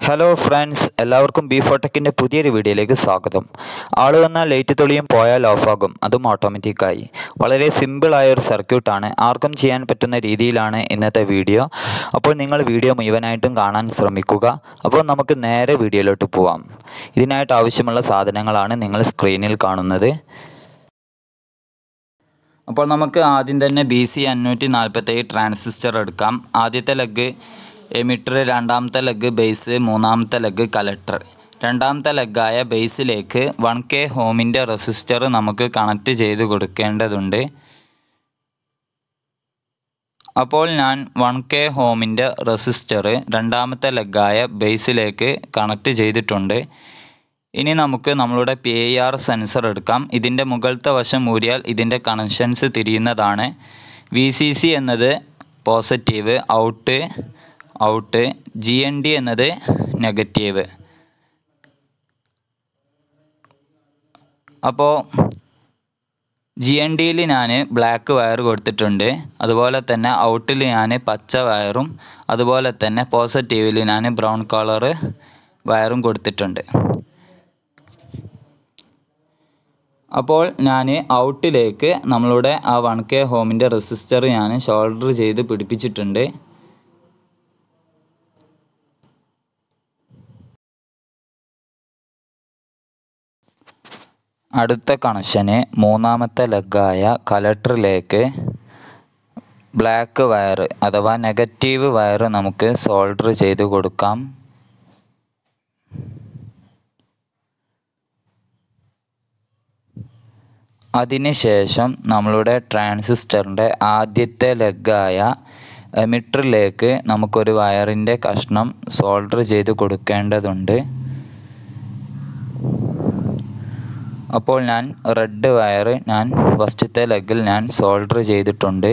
hello friends എല്ലാവർക്കും B ഫോട്ടെക്കിൻ്റെ പുതിയൊരു വീഡിയോയിലേക്ക് സ്വാഗതം ആള് വന്നാൽ ലൈറ്റ് തെളിയും പോയാൽ ഓഫാകും അതും ഓട്ടോമാറ്റിക്കായി വളരെ സിമ്പിളായ ഒരു സർക്യൂട്ടാണ് ആർക്കും ചെയ്യാൻ പറ്റുന്ന രീതിയിലാണ് ഇന്നത്തെ വീഡിയോ അപ്പോൾ നിങ്ങൾ വീഡിയോ മുഴുവനായിട്ടും കാണാൻ ശ്രമിക്കുക അപ്പോൾ നമുക്ക് നേരെ വീഡിയോയിലോട്ട് പോവാം ഇതിനായിട്ട് ആവശ്യമുള്ള സാധനങ്ങളാണ് നിങ്ങൾ സ്ക്രീനിൽ കാണുന്നത് അപ്പോൾ നമുക്ക് ആദ്യം തന്നെ ബി സി അഞ്ഞൂറ്റി നാൽപ്പത്തേഴ് ട്രാൻസിസ്റ്റർ എടുക്കാം ആദ്യത്തെ ലെഗ് എമിറ്റർ രണ്ടാമത്തെ ലെഗ് ബേസ് മൂന്നാമത്തെ ലെഗ് കലക്ടർ രണ്ടാമത്തെ ലെഗായ ബേസിലേക്ക് വൺ കെ ഹോമിൻ്റെ റെസിസ്റ്റർ നമുക്ക് കണക്ട് ചെയ്ത് കൊടുക്കേണ്ടതുണ്ട് അപ്പോൾ ഞാൻ വൺ കെ ഹോമിൻ്റെ റെസിസ്റ്റർ രണ്ടാമത്തെ ലെഗായ ബേസിലേക്ക് കണക്ട് ചെയ്തിട്ടുണ്ട് ഇനി നമുക്ക് നമ്മളുടെ പി ഐ ആർ സെൻസർ എടുക്കാം ഇതിൻ്റെ മുകളിലത്തെ വശം ഊരിയാൽ ഇതിൻ്റെ കണക്ഷൻസ് തിരിയുന്നതാണ് വി സി സി എന്നത് positive out out G N D എന്നത് നെഗറ്റീവ് അപ്പോൾ ജി എൻ ഡിയിൽ ഞാൻ ബ്ലാക്ക് വയർ കൊടുത്തിട്ടുണ്ട് അതുപോലെ തന്നെ ഔട്ടിൽ ഞാൻ പച്ച വയറും അതുപോലെ തന്നെ പോസിറ്റീവിൽ ഞാൻ ബ്രൗൺ കളറ് വയറും കൊടുത്തിട്ടുണ്ട് അപ്പോൾ ഞാൻ ഔട്ടിലേക്ക് നമ്മളുടെ ആ വൺ കെ ഹോമിൻ്റെ റെസിസ്റ്റർ ഞാൻ ഷോൾഡർ ചെയ്ത് പിടിപ്പിച്ചിട്ടുണ്ട് അടുത്ത കണക്ഷന് മൂന്നാമത്തെ ലെഗായ കലക്ടറിലേക്ക് ബ്ലാക്ക് വയർ അഥവാ നെഗറ്റീവ് വയർ നമുക്ക് സോൾഡർ ചെയ്ത് കൊടുക്കാം അതിനുശേഷം നമ്മളുടെ ട്രാൻസിസ്റ്ററിൻ്റെ ആദ്യത്തെ ലെഗായ എമിറ്ററിലേക്ക് നമുക്കൊരു വയറിൻ്റെ കഷ്ണം സോൾഡർ ചെയ്ത് കൊടുക്കേണ്ടതുണ്ട് അപ്പോൾ ഞാൻ റെഡ് വയർ ഞാൻ ഫസ്റ്റത്തെ ലെഗിൽ ഞാൻ സോൾഡർ ചെയ്തിട്ടുണ്ട്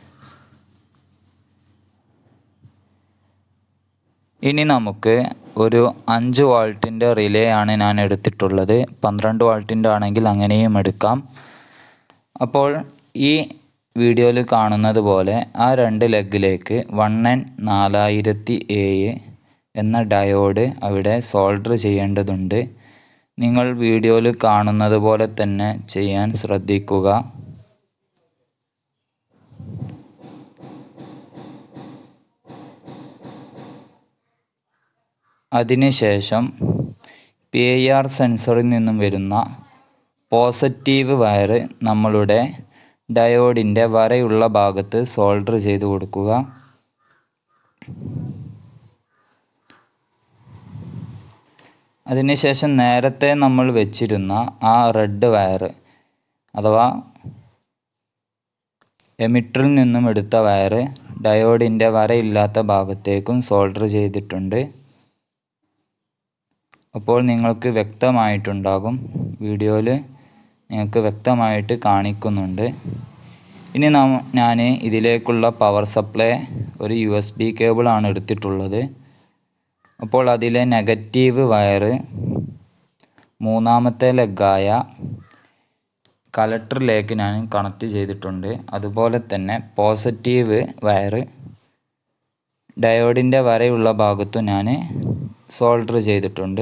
ഇനി നമുക്ക് ഒരു അഞ്ച് വാൾട്ടിൻ്റെ റിലേ ആണ് ഞാൻ എടുത്തിട്ടുള്ളത് പന്ത്രണ്ട് വാൾട്ടിൻ്റെ ആണെങ്കിൽ അങ്ങനെയും എടുക്കാം അപ്പോൾ ഈ വീഡിയോയിൽ കാണുന്നത് പോലെ ആ രണ്ട് ലെഗിലേക്ക് വൺ എൻ നാലായിരത്തി ഏഴ് എന്ന ഡയോഡ് അവിടെ സോൾഡർ ചെയ്യേണ്ടതുണ്ട് നിങ്ങൾ വീഡിയോയിൽ കാണുന്നത് പോലെ തന്നെ ചെയ്യാൻ ശ്രദ്ധിക്കുക അതിനുശേഷം പി ഐ ആർ സെൻസറിൽ നിന്നും വരുന്ന പോസിറ്റീവ് വയർ നമ്മളുടെ ഡയോഡിൻ്റെ വരയുള്ള ഭാഗത്ത് സോൾഡർ ചെയ്ത് കൊടുക്കുക അതിനുശേഷം നേരത്തെ നമ്മൾ വെച്ചിരുന്ന ആ റെഡ് വയർ അഥവാ എമിറ്ററിൽ നിന്നും എടുത്ത വയർ ഡയോഡിൻ്റെ വരയില്ലാത്ത ഭാഗത്തേക്കും സോൾഡർ ചെയ്തിട്ടുണ്ട് അപ്പോൾ നിങ്ങൾക്ക് വ്യക്തമായിട്ടുണ്ടാകും വീഡിയോയിൽ നിങ്ങൾക്ക് വ്യക്തമായിട്ട് കാണിക്കുന്നുണ്ട് ഇനി നാം ഞാൻ ഇതിലേക്കുള്ള പവർ സപ്ലൈ ഒരു യു എസ് ബി കേബിളാണ് എടുത്തിട്ടുള്ളത് അപ്പോൾ അതിലെ നെഗറ്റീവ് വയർ മൂന്നാമത്തെ ലെഗായ കലക്ടറിലേക്ക് ഞാൻ കണക്ട് ചെയ്തിട്ടുണ്ട് അതുപോലെ തന്നെ പോസിറ്റീവ് വയർ ഡയോഡിൻ്റെ വരയുള്ള ഭാഗത്തും ഞാൻ സോൾഡർ ചെയ്തിട്ടുണ്ട്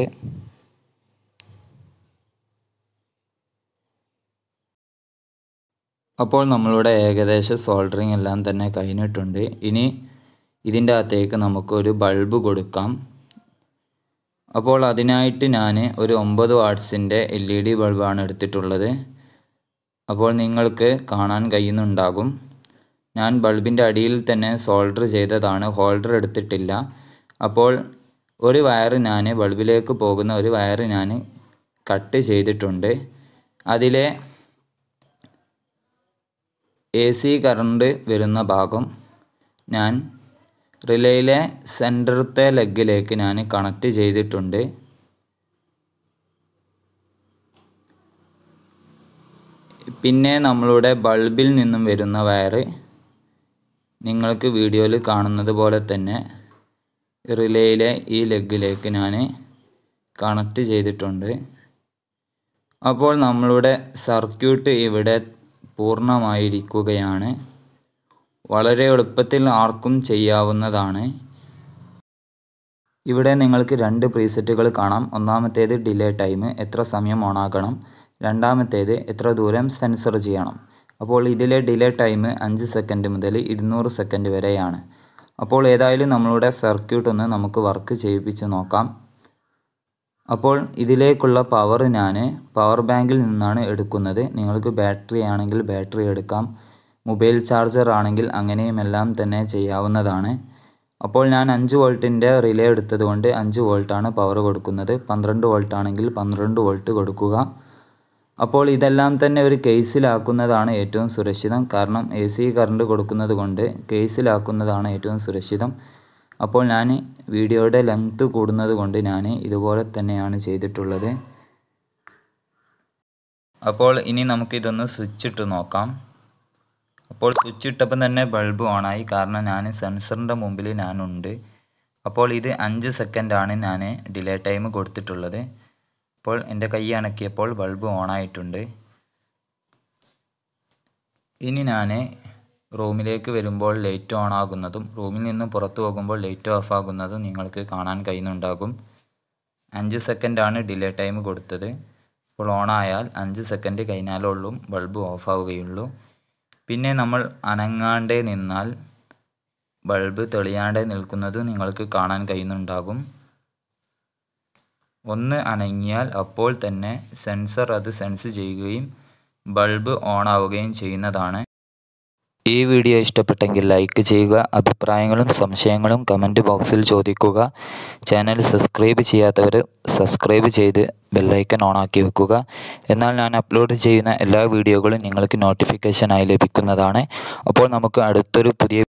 അപ്പോൾ നമ്മളുടെ ഏകദേശ സോൾഡറിങ് എല്ലാം തന്നെ കഴിഞ്ഞിട്ടുണ്ട് ഇനി ഇതിൻ്റെ അകത്തേക്ക് നമുക്കൊരു ബൾബ് കൊടുക്കാം അപ്പോൾ അതിനായിട്ട് ഞാൻ ഒരു ഒമ്പത് വാട്ട്സിൻ്റെ എൽ ഇ ഡി ബൾബാണ് എടുത്തിട്ടുള്ളത് അപ്പോൾ നിങ്ങൾക്ക് കാണാൻ കഴിയുന്നുണ്ടാകും ഞാൻ ബൾബിൻ്റെ അടിയിൽ തന്നെ സോൾഡർ ചെയ്തതാണ് ഹോൾഡർ എടുത്തിട്ടില്ല അപ്പോൾ ഒരു വയർ ഞാൻ ബൾബിലേക്ക് പോകുന്ന ഒരു വയർ ഞാൻ കട്ട് ചെയ്തിട്ടുണ്ട് അതിലെ എ സി കറണ്ട് വരുന്ന ഭാഗം ഞാൻ റിലേയിലെ സെൻറ്ററത്തെ ലെഗിലേക്ക് ഞാൻ കണക്ട് ചെയ്തിട്ടുണ്ട് പിന്നെ നമ്മളുടെ ബൾബിൽ നിന്നും വരുന്ന വയർ നിങ്ങൾക്ക് വീഡിയോയിൽ കാണുന്നത് പോലെ തന്നെ റിലേയിലെ ഈ ലെഗിലേക്ക് ഞാൻ കണക്ട് ചെയ്തിട്ടുണ്ട് അപ്പോൾ നമ്മളുടെ സർക്യൂട്ട് ഇവിടെ പൂർണ്ണമായിരിക്കുകയാണ് വളരെ എളുപ്പത്തിൽ ആർക്കും ചെയ്യാവുന്നതാണ് ഇവിടെ നിങ്ങൾക്ക് രണ്ട് പ്രീസെറ്റുകൾ കാണാം ഒന്നാമത്തേത് ഡിലേ ടൈം എത്ര സമയം ഓണാക്കണം രണ്ടാമത്തേത് എത്ര ദൂരം സെൻസർ ചെയ്യണം അപ്പോൾ ഇതിലെ ഡിലേ ടൈം അഞ്ച് സെക്കൻഡ് മുതൽ ഇരുന്നൂറ് സെക്കൻഡ് വരെയാണ് അപ്പോൾ ഏതായാലും നമ്മളുടെ സർക്യൂട്ട് ഒന്ന് നമുക്ക് വർക്ക് ചെയ്യിപ്പിച്ച് നോക്കാം അപ്പോൾ ഇതിലേക്കുള്ള പവർ ഞാൻ പവർ ബാങ്കിൽ നിന്നാണ് എടുക്കുന്നത് നിങ്ങൾക്ക് ബാറ്ററി ആണെങ്കിൽ ബാറ്ററി എടുക്കാം മൊബൈൽ ചാർജർ ആണെങ്കിൽ അങ്ങനെയുമെല്ലാം തന്നെ ചെയ്യാവുന്നതാണ് അപ്പോൾ ഞാൻ അഞ്ച് വോൾട്ടിൻ്റെ റിലേ എടുത്തത് കൊണ്ട് അഞ്ച് വോൾട്ടാണ് പവർ കൊടുക്കുന്നത് പന്ത്രണ്ട് വോൾട്ട് ആണെങ്കിൽ പന്ത്രണ്ട് വോൾട്ട് കൊടുക്കുക അപ്പോൾ ഇതെല്ലാം തന്നെ ഒരു കേസിലാക്കുന്നതാണ് ഏറ്റവും സുരക്ഷിതം കാരണം എ സി കറണ്ട് കൊടുക്കുന്നത് കൊണ്ട് കേസിലാക്കുന്നതാണ് ഏറ്റവും സുരക്ഷിതം അപ്പോൾ ഞാൻ വീഡിയോയുടെ ലെങ്ത്ത് കൂടുന്നത് കൊണ്ട് ഞാൻ ഇതുപോലെ തന്നെയാണ് ചെയ്തിട്ടുള്ളത് അപ്പോൾ ഇനി നമുക്കിതൊന്ന് സ്വിച്ച് ഇട്ട് നോക്കാം അപ്പോൾ സ്വിച്ച് ഇട്ടപ്പം തന്നെ ബൾബ് ഓണായി കാരണം ഞാൻ സെൻസറിൻ്റെ മുമ്പിൽ ഞാനുണ്ട് അപ്പോൾ ഇത് അഞ്ച് സെക്കൻഡാണ് ഞാൻ ഡിലേ ടൈം കൊടുത്തിട്ടുള്ളത് അപ്പോൾ എൻ്റെ കൈ അണക്കിയപ്പോൾ ബൾബ് ഓണായിട്ടുണ്ട് ഇനി ഞാൻ റൂമിലേക്ക് വരുമ്പോൾ ലൈറ്റ് ഓൺ ആകുന്നതും റൂമിൽ നിന്ന് പുറത്തു പോകുമ്പോൾ ലൈറ്റ് ഓഫ് ആകുന്നതും നിങ്ങൾക്ക് കാണാൻ കഴിയുന്നുണ്ടാകും അഞ്ച് സെക്കൻഡാണ് ഡിലേ ടൈം കൊടുത്തത് അപ്പോൾ ഓണായാൽ അഞ്ച് സെക്കൻഡ് കഴിഞ്ഞാലുള്ളൂ ബൾബ് ഓഫ് ആവുകയുള്ളൂ പിന്നെ നമ്മൾ അനങ്ങാണ്ടേ നിന്നാൽ ബൾബ് തെളിയാതെ നിൽക്കുന്നത് നിങ്ങൾക്ക് കാണാൻ കഴിയുന്നുണ്ടാകും ഒന്ന് അനങ്ങിയാൽ അപ്പോൾ തന്നെ സെൻസർ അത് സെൻസ് ചെയ്യുകയും ബൾബ് ഓൺ ആവുകയും ചെയ്യുന്നതാണ് ഈ വീഡിയോ ഇഷ്ടപ്പെട്ടെങ്കിൽ ലൈക്ക് ചെയ്യുക അഭിപ്രായങ്ങളും സംശയങ്ങളും കമൻറ്റ് ബോക്സിൽ ചോദിക്കുക ചാനൽ സബ്സ്ക്രൈബ് ചെയ്യാത്തവർ സബ്സ്ക്രൈബ് ചെയ്ത് ബെല്ലൈക്കൺ ഓണാക്കി വെക്കുക എന്നാൽ ഞാൻ അപ്ലോഡ് ചെയ്യുന്ന എല്ലാ വീഡിയോകളും നിങ്ങൾക്ക് നോട്ടിഫിക്കേഷനായി ലഭിക്കുന്നതാണ് അപ്പോൾ നമുക്ക് അടുത്തൊരു പുതിയ